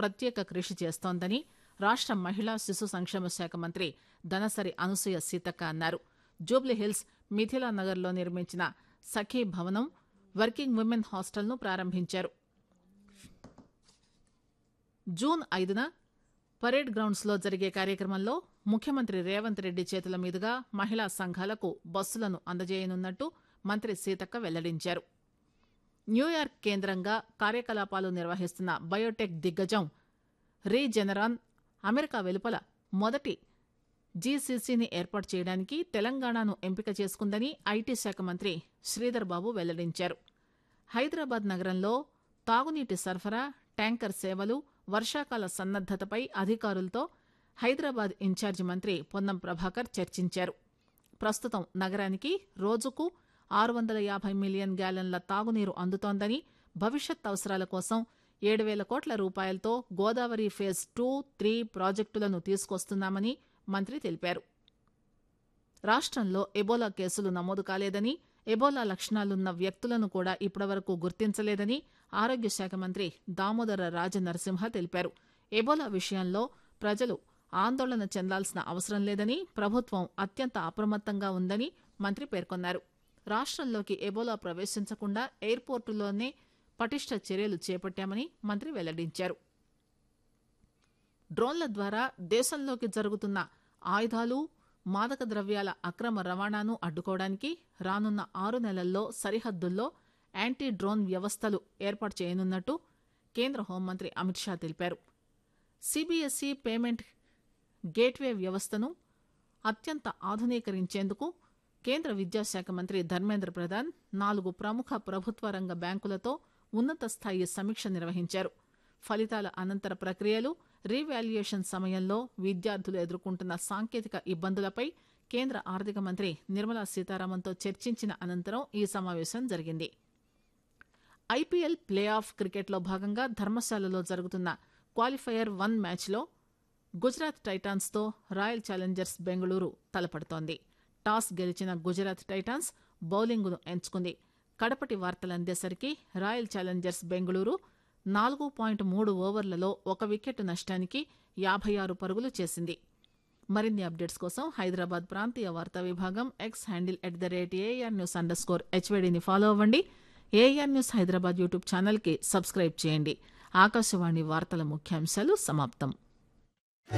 ప్రత్యేక కృషి చేస్తోందని రాష్ట మహిళా శిశు సంక్షేమ శాఖ మంత్రి దనసరి అనసూయ సీతక్క అన్నారు జూబ్లీహిల్స్ మిథిలా నగర్లో నిర్మించిన సఖీ భవనం వర్కింగ్ ఉమెన్ హాస్టల్ను ప్రారంభించారు జూన్ ఐదున పరేడ్ గ్రౌండ్స్ లో జరిగే కార్యక్రమంలో ముఖ్యమంత్రి రేవంత్ రెడ్డి చేతుల మీదుగా మహిళా సంఘాలకు బస్సులను అందజేయనున్నట్టు మంత్రి సీతక్క వెల్లడించారు న్యూయార్క్ కేంద్రంగా కార్యకలాపాలు నిర్వహిస్తున్న బయోటెక్ దిగ్గజం రీజెనరాన్ అమెరికా వెలుపల మొదటి జీసీసీని ఏర్పాటు చేయడానికి తెలంగాణను ఎంపిక చేసుకుందని ఐటీ శాఖ మంత్రి శ్రీధర్ బాబు వెల్లడించారు హైదరాబాద్ నగరంలో తాగునీటి సరఫరా ట్యాంకర్ సేవలు వర్షాకాల సన్నద్దతపై అధికారులతో హైదరాబాద్ ఇన్ఛార్జి మంత్రి పొన్నం ప్రభాకర్ చర్చించారు ప్రస్తుతం నగరానికి రోజుకు ఆరు వందల యాభై మిలియన్ గ్యాలన్ల తాగునీరు అందుతోందని భవిష్యత్ అవసరాల కోసం ఏడు వేల కోట్ల రూపాయలతో గోదావరి ఫేజ్ టూ త్రీ ప్రాజెక్టులను తీసుకొస్తున్నామని మంత్రి తెలిపారు రాష్ట్రంలో ఎబోలా కేసులు నమోదు కాలేదని ఎబోలా లక్షణాలున్న వ్యక్తులను కూడా ఇప్పటివరకు గుర్తించలేదని ఆరోగ్య శాఖ మంత్రి దామోదర రాజనరసింహ తెలిపారు ఎబోలా విషయంలో ప్రజలు ఆందోళన చెందాల్సిన అవసరం లేదని ప్రభుత్వం అత్యంత అప్రమత్తంగా ఉందని మంత్రి పేర్కొన్నారు రాష్ట్రంలోకి ఎబోలా ప్రవేశించకుండా ఎయిర్పోర్టులోనే పటిష్ట చర్యలు చేపట్టామని మంత్రి వెల్లడించారు డ్రోన్ల ద్వారా దేశంలోకి జరుగుతున్న ఆయుధాలు మాదక ద్రవ్యాల అక్రమ రవాణాను అడ్డుకోవడానికి రానున్న ఆరు నెలల్లో సరిహద్దుల్లో యాంటీ డ్రోన్ వ్యవస్థలు ఏర్పాటు చేయనున్నట్టు కేంద్ర హోంమంత్రి అమిత్ షా తెలిపారు సిబిఎస్ఈ పేమెంట్ గేట్వే వ్యవస్థను అత్యంత ఆధునీకరించేందుకు కేంద్ర విద్యాశాఖ మంత్రి ధర్మేంద్ర ప్రధాన్ నాలుగు ప్రముఖ ప్రభుత్వ రంగ బ్యాంకులతో ఉన్నత స్థాయి సమీక్ష నిర్వహించారు ఫలితాల అనంతర ప్రక్రియలు రీవాల్యుయేషన్ సమయంలో విద్యార్థులు ఎదుర్కొంటున్న సాంకేతిక ఇబ్బందులపై కేంద్ర ఆర్థిక మంత్రి నిర్మలా సీతారామన్తో చర్చించిన అనంతరం ఈ సమావేశం జరిగింది ఐపీఎల్ ప్లే ఆఫ్ క్రికెట్లో భాగంగా ధర్మశాలలో జరుగుతున్న క్వాలిఫైయర్ వన్ మ్యాచ్లో గుజరాత్ టైటాన్స్తో రాయల్ ఛాలెంజర్స్ బెంగళూరు తలపడుతోంది టాస్ గెలిచిన గుజరాత్ టైటాన్స్ బౌలింగ్ను ఎంచుకుంది కడపటి వార్తలు అందేసరికి రాయల్ ఛాలెంజర్స్ బెంగళూరు నాలుగు పాయింట్ మూడు ఓవర్లలో ఒక వికెట్ నష్టానికి యాభై ఆరు పరుగులు చేసింది మరిన్ని అప్డేట్స్ కోసం హైదరాబాద్ ప్రాంతీయ వార్తా విభాగం X handle at the rate AIR news underscore స్కోర్ హెచ్వేడిని ఫాలో అవ్వండి ఏఆర్ న్యూస్ హైదరాబాద్ యూట్యూబ్ ఛానల్కి సబ్స్క్రైబ్ చేయండి ఆకాశవాణి వార్తల ముఖ్యాంశాలు సమాప్తం